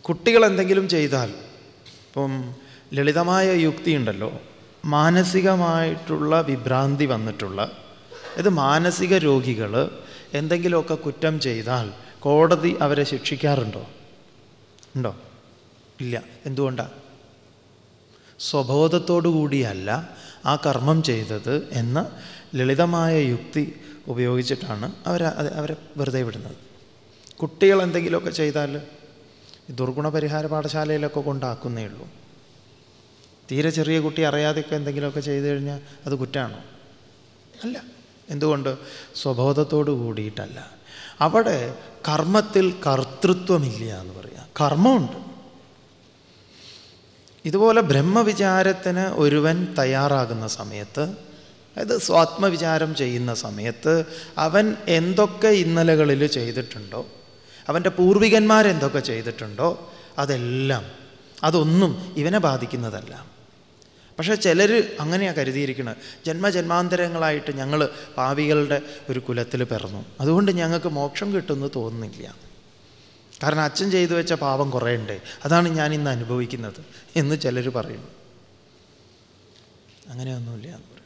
കുട്ടികൾ എന്തെങ്കിലും ചെയ്താൽ ഇപ്പം ലളിതമായ യുക്തി ഉണ്ടല്ലോ മാനസികമായിട്ടുള്ള വിഭ്രാന്തി വന്നിട്ടുള്ള ഇത് മാനസിക രോഗികൾ എന്തെങ്കിലുമൊക്കെ കുറ്റം ചെയ്താൽ കോടതി അവരെ ശിക്ഷിക്കാറുണ്ടോ ഉണ്ടോ ഇല്ല എന്തുകൊണ്ടാണ് സ്വബോധത്തോടു കൂടിയല്ല ആ കർമ്മം ചെയ്തത് എന്ന ലളിതമായ യുക്തി ഉപയോഗിച്ചിട്ടാണ് അവരെ അത് അവരെ വെറുതെ വിടുന്നത് കുട്ടികൾ എന്തെങ്കിലുമൊക്കെ ചെയ്താൽ ഈ ദുർഗുണ പരിഹാര പാഠശാലയിലൊക്കെ കൊണ്ടാക്കുന്നേ ഉള്ളൂ തീരെ ചെറിയ കുട്ടി അറിയാതെയൊക്കെ എന്തെങ്കിലുമൊക്കെ ചെയ്തു കഴിഞ്ഞാൽ അത് കുറ്റമാണോ അല്ല എന്തുകൊണ്ട് സ്വബോധത്തോട് കൂടിയിട്ടല്ല അവിടെ കർമ്മത്തിൽ കർത്തൃത്വമില്ല എന്ന് പറയാം കർമ്മമുണ്ട് ഇതുപോലെ ബ്രഹ്മവിചാരത്തിന് ഒരുവൻ തയ്യാറാകുന്ന സമയത്ത് അതായത് സ്വാത്മവിചാരം ചെയ്യുന്ന സമയത്ത് അവൻ എന്തൊക്കെ ഇന്നലകളിൽ ചെയ്തിട്ടുണ്ടോ അവൻ്റെ പൂർവികന്മാരെന്തൊക്കെ ചെയ്തിട്ടുണ്ടോ അതെല്ലാം അതൊന്നും ഇവനെ ബാധിക്കുന്നതല്ല പക്ഷേ ചിലർ അങ്ങനെയാണ് കരുതിയിരിക്കുന്നത് ജന്മജന്മാന്തരങ്ങളായിട്ട് ഞങ്ങൾ പാവികളുടെ ഒരു കുലത്തിൽ പിറന്നു അതുകൊണ്ട് ഞങ്ങൾക്ക് മോക്ഷം കിട്ടുമെന്ന് തോന്നുന്നില്ല കാരണം അച്ഛൻ ചെയ്തു വെച്ച പാപം കുറേ ഉണ്ട് അതാണ് ഞാൻ ഇന്ന് അനുഭവിക്കുന്നത് എന്ന് ചിലർ പറയുന്നു അങ്ങനെയൊന്നുമില്ല എന്ന് പറയും